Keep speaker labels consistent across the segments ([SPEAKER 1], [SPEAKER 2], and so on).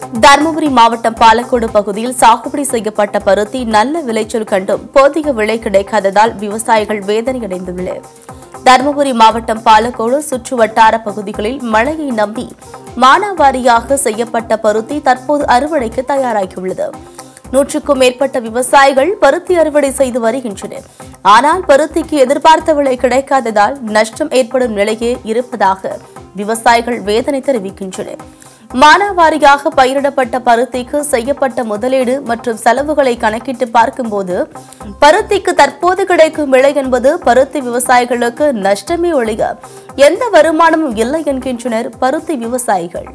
[SPEAKER 1] தருமபுரி மாவட்டம் பாலக்கோடு பகுதியில் சாகுபடி செய்யப்பட்ட பருத்தி நல்ல விளைச்சல் கண்டும் போதிய விலை கிடைக்காததால் விவசாயிகள் வேதனையடைந்துள்ளனர் தருமபுரி மாவட்டம் பாலக்கோடு சுற்று வட்டார பகுதிகளில் மழையை நம்பி மானாவாரியாக செய்யப்பட்ட பருத்தி தற்போது அறுவடைக்கு தயாராகியுள்ளது நூற்றுக்கும் மேற்பட்ட விவசாயிகள் பருத்தி அறுவடை செய்து வருகின்றனர் ஆனால் பருத்திக்கு எதிர்பார்த்த விலை கிடைக்காததால் நஷ்டம் ஏற்படும் நிலையே இருப்பதாக விவசாயிகள் வேதனை தெரிவிக்கின்றனர் மானாவாரியாக பயிரிடப்பட்ட பருத்திக்கு செய்யப்பட்ட முதலீடு மற்றும் செலவுகளை கணக்கிட்டு பார்க்கும்போது பருத்திக்கு தற்போது கிடைக்கும் விலை என்பது பருத்தி விவசாயிகளுக்கு நஷ்டமே ஒழிய எந்த வருமானமும் இல்லை என்கின்றனர் பருத்தி விவசாயிகள்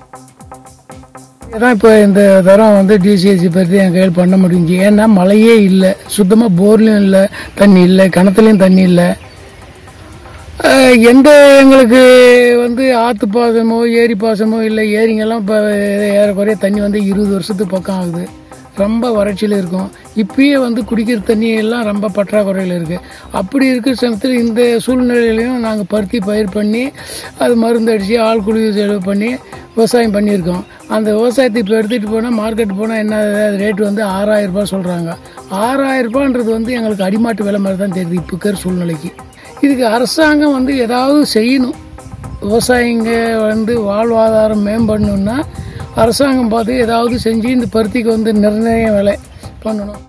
[SPEAKER 2] தான் இப்போ இந்த தரம் வந்து டிசிஎஸ்சி பற்றி என் கையில் பண்ண முடிஞ்சு ஏன்னா மழையே இல்லை சுத்தமாக போர்லையும் இல்லை தண்ணி இல்லை கிணத்துலையும் தண்ணி இல்லை அஹ் எந்த எங்களுக்கு வந்து ஆற்று பாசமோ ஏரி பாசமோ இல்லை ஏரிங்கெல்லாம் இப்போ ஏறக்குறைய தண்ணி வந்து இருபது வருஷத்துக்கு பக்கம் ஆகுது ரொம்ப வறட்சியில் இருக்கும் இப்பயே வந்து குடிக்கிற தண்ணி எல்லாம் ரொம்ப பற்றாக்குறையில் இருக்குது அப்படி இருக்கிற சமயத்தில் இந்த சூழ்நிலையிலையும் நாங்கள் பருத்தி பயிர் பண்ணி அது மருந்து அடித்து ஆள் குழி செலவு பண்ணி விவசாயம் பண்ணியிருக்கோம் அந்த விவசாயத்தை இப்போ எடுத்துகிட்டு போனால் மார்க்கெட் போனால் என்ன ரேட் வந்து ஆறாயிரம் ரூபாய் சொல்கிறாங்க ஆறாயிரம் ரூபான்றது வந்து எங்களுக்கு அடிமாட்டு விலை மாதிரி தான் தெரியுது இப்போ இருக்கிற சூழ்நிலைக்கு இதுக்கு அரசாங்கம் வந்து ஏதாவது செய்யணும் விவசாயிங்க வந்து வாழ்வாதாரம் மேம்படணும்னா அரசாங்கம் பார்த்து ஏதாவது செஞ்சு இந்த பருத்திக்கு வந்து நிர்ணய விலை பண்ணணும்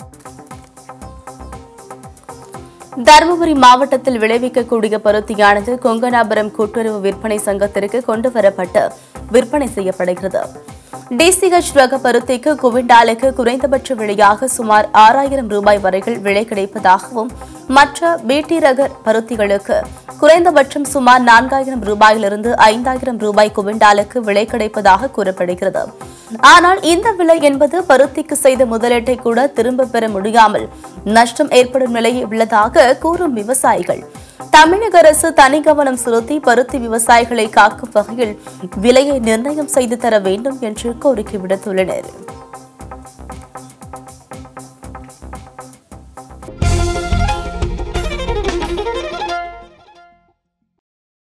[SPEAKER 1] தருமபுரி மாவட்டத்தில் விளைவிக்கக்கூடிய பருத்தியானது கொங்கனாபுரம் கூட்டுறவு விற்பனை சங்கத்திற்கு கொண்டு வரப்பட்டு விற்பனை செய்யப்படுகிறது டிசிஹெச் ரக பருத்திக்கு குவிண்டாலுக்கு குறைந்தபட்ச விலையாக சுமார் ஆறாயிரம் ரூபாய் வரையில் விலை கிடைப்பதாகவும் மற்ற பிடி ரக பருத்திகளுக்கு குறைந்தபட்சம் சுமார் நான்காயிரம் ரூபாயிலிருந்து ஐந்தாயிரம் ரூபாய் குவிண்டாலுக்கு விலை கிடைப்பதாக கூறப்படுகிறது ஆனால் இந்த விலை என்பது பருத்திக்கு செய்த முதலீட்டை கூட திரும்ப பெற முடியாமல் நஷ்டம் ஏற்படும் நிலையில் உள்ளதாக கூறும் விவசாயிகள் தமிழக அரசு தனி கவனம் செலுத்தி பருத்தி விவசாயிகளை காக்கும் வகையில் விலையை நிர்ணயம் செய்து தர வேண்டும் என்று கோரிக்கை விடுத்துள்ளனர்